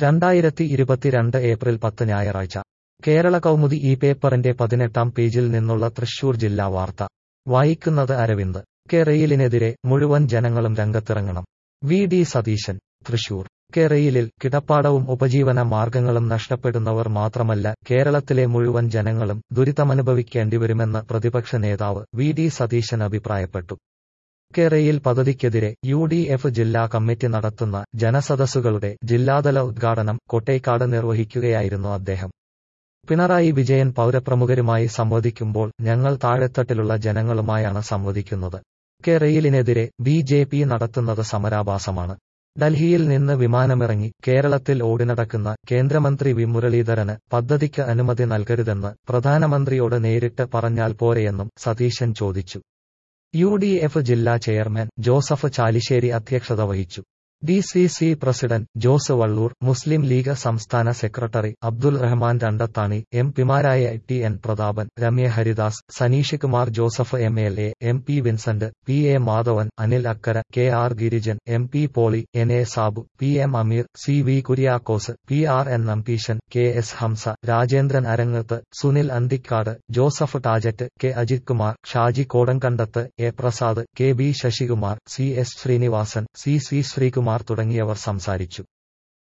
രണ്ടായിരത്തി ഇരുപത്തിരണ്ട് ഏപ്രിൽ പത്ത് ഞായറാഴ്ച കേരള കൗമുദി ഈ പേപ്പറിന്റെ പതിനെട്ടാം പേജിൽ നിന്നുള്ള തൃശൂർ ജില്ലാ വാർത്ത വായിക്കുന്നത് അരവിന്ദ് കെ-റെയിലിനെതിരെ മുഴുവൻ ജനങ്ങളും രംഗത്തിറങ്ങണം വി ഡി സതീശൻ തൃശൂർ കെ-റെയിലിൽ കിടപ്പാടവും ഉപജീവന മാർഗങ്ങളും നഷ്ടപ്പെടുന്നവർ മാത്രമല്ല കേരളത്തിലെ മുഴുവൻ ജനങ്ങളും ദുരിതമനുഭവിക്കേണ്ടിവരുമെന്ന് പ്രതിപക്ഷ നേതാവ് വി ഡി സതീശൻ അഭിപ്രായപ്പെട്ടു കെ-റെയിൽ പദ്ധതിക്കെതിരെ യു ഡി എഫ് ജില്ലാ കമ്മിറ്റി നടത്തുന്ന ജനസദസ്സുകളുടെ ജില്ലാതല ഉദ്ഘാടനം കൊട്ടേക്കാട് നിർവഹിക്കുകയായിരുന്നു അദ്ദേഹം പിണറായി വിജയൻ പൗരപ്രമുഖരുമായി സംവദിക്കുമ്പോൾ ഞങ്ങൾ താഴെത്തട്ടിലുള്ള ജനങ്ങളുമായാണ് സംവദിക്കുന്നത് കെ-റെയിലിനെതിരെ ബി ജെ പി നടത്തുന്നത് സമരാഭാസമാണ് ഡൽഹിയിൽ നിന്ന് വിമാനമിറങ്ങി കേരളത്തിൽ ഓടിനടക്കുന്ന കേന്ദ്രമന്ത്രി വി മുരളീധരന് പദ്ധതിക്ക് അനുമതി നൽകരുതെന്ന് പ്രധാനമന്ത്രിയോട് നേരിട്ട് പറഞ്ഞാൽ പോരെയെന്നും സതീശൻ ചോദിച്ചു യു ഡി എഫ് ജില്ലാ ചെയർമാൻ ജോസഫ് ചാലിശ്ശേരി അധ്യക്ഷത വഹിച്ചു D C C president Jose Vallur Muslim League സംസ്ഥാന സെക്രട്ടറി അബ്ദുൽ റഹ്മാൻ രണ്ടത്താണി എം പിമാരായ T N Prathapan Ramya Haridas Saneesh Kumar Joseph M L A M P Vincent P A Madhavan Anil Akkara K R Girijan M P Poly N A Sabu P M Ameer C V Kuriakose P R N Nambeesan K S Hamza Rajendran Arangath Sunil Anthikad Joseph Tajet K Ajith Kumar Shaji Kodankandath A Prasad K B Sasikumar C S Srinivasan C C Sreekumar തുടങ്ങിയവർ സംസാരിച്ചു